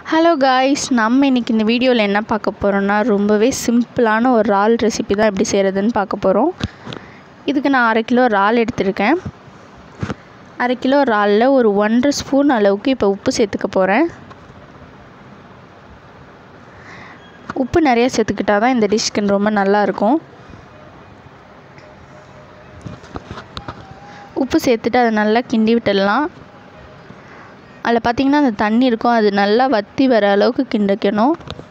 hello guys நம்ம இன்றைக்கி இந்த வீடியோவில் என்ன பார்க்க போகிறோம்னா ரொம்பவே சிம்பிளான ஒரு இறால் ரெசிபி தான் எப்படி செய்கிறதுன்னு பார்க்க போகிறோம் இதுக்கு நான் அரை கிலோ இறால் எடுத்திருக்கேன் அரை கிலோ இறாலில் ஒரு ஒன்றரை ஸ்பூன் அளவுக்கு இப்போ உப்பு சேர்த்துக்க போகிறேன் உப்பு நிறைய சேர்த்துக்கிட்டா தான் இந்த டிஷ்க்கு ரொம்ப நல்லாயிருக்கும் உப்பு சேர்த்துட்டு அதை நல்லா கிண்டி விட்டுடலாம் அதில் பார்த்திங்கன்னா அந்த தண்ணி இருக்கும் அது நல்லா வற்றி வர அளவுக்கு கிண்டிக்கணும்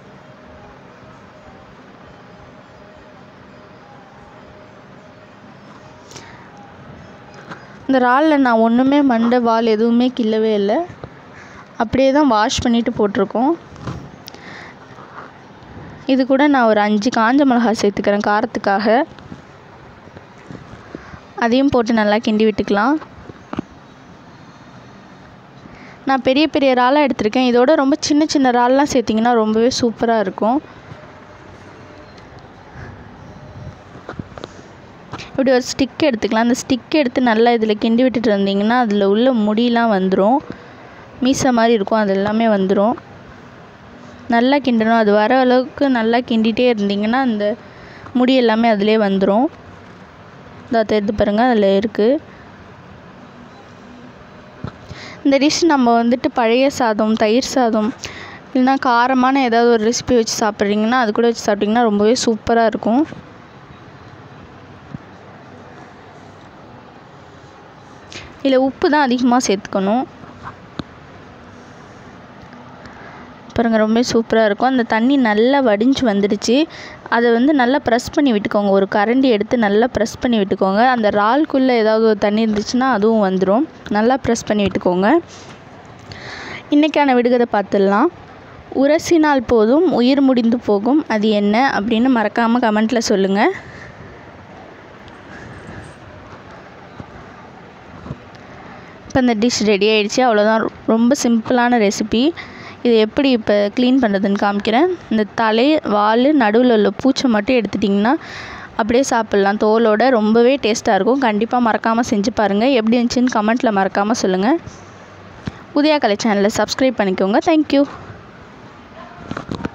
இந்த இறாலில் நான் ஒன்றுமே மண்டை வால் எதுவுமே கிள்ளவே இல்லை அப்படியே தான் வாஷ் பண்ணிவிட்டு போட்டிருக்கோம் இது கூட நான் ஒரு அஞ்சு காஞ்ச மிளகாய் சேர்த்துக்கிறேன் காரத்துக்காக அதையும் போட்டு நல்லா கிண்டி விட்டுக்கலாம் நான் பெரிய பெரிய இறாலாக எடுத்திருக்கேன் இதோட ரொம்ப சின்ன சின்ன இறால்லாம் சேர்த்திங்கன்னா ரொம்பவே சூப்பராக இருக்கும் இப்படி ஒரு ஸ்டிக் எடுத்துக்கலாம் அந்த ஸ்டிக் எடுத்து நல்லா இதில் கிண்டி விட்டுட்டு இருந்தீங்கன்னா அதில் உள்ள முடியெலாம் வந்துடும் மீசை மாதிரி இருக்கும் அது எல்லாமே வந்துடும் நல்லா கிண்டணும் அது வர அளவுக்கு நல்லா கிண்டிகிட்டே இருந்தீங்கன்னா அந்த முடி எல்லாமே அதிலே வந்துடும் இதை எடுத்து பாருங்கள் அதில் இருக்குது இந்த டிஷ் நம்ம வந்துட்டு பழைய சாதம் தயிர் சாதம் இல்லைனா காரமான ஏதாவது ஒரு ரெசிபி வச்சு சாப்பிட்றீங்கன்னா அது கூட வச்சு சாப்பிட்டிங்கன்னா ரொம்பவே சூப்பராக இருக்கும் இதில் உப்பு தான் அதிகமாக சேர்த்துக்கணும் பாருங்கள் ரொம்ப சூப்பராக இருக்கும் அந்த தண்ணி நல்லா வடிஞ்சு வந்துடுச்சு அதை வந்து நல்லா ப்ரெஸ் பண்ணி விட்டுக்கோங்க ஒரு கரண்டி எடுத்து நல்லா ப்ரெஸ் பண்ணி விட்டுக்கோங்க அந்த இறால்குள்ளே ஏதாவது ஒரு தண்ணி இருந்துச்சுன்னா அதுவும் வந்துடும் நல்லா ப்ரெஸ் பண்ணி விட்டுக்கோங்க இன்றைக்கான விடுகதை பார்த்துடலாம் உரசினால் போதும் உயிர் முடிந்து போகும் அது என்ன அப்படின்னு மறக்காமல் கமெண்ட்டில் சொல்லுங்கள் இப்போ இந்த டிஷ் ரெடி ஆகிடுச்சு அவ்வளோதான் ரொம்ப சிம்பிளான ரெசிபி இது எப்படி இப்போ க்ளீன் பண்ணுறதுன்னு காமிக்கிறேன் இந்த தலை வால் நடுவில் உள்ள பூச்சை மட்டும் எடுத்துட்டிங்கன்னா அப்படியே சாப்பிட்லாம் தோலோட ரொம்பவே டேஸ்ட்டாக இருக்கும் கண்டிப்பாக மறக்காமல் செஞ்சு பாருங்கள் எப்படி இருந்துச்சுன்னு கமெண்ட்டில் மறக்காமல் சொல்லுங்கள் உதயா கலை சேனலை சப்ஸ்கிரைப் பண்ணிக்கோங்க தேங்க்யூ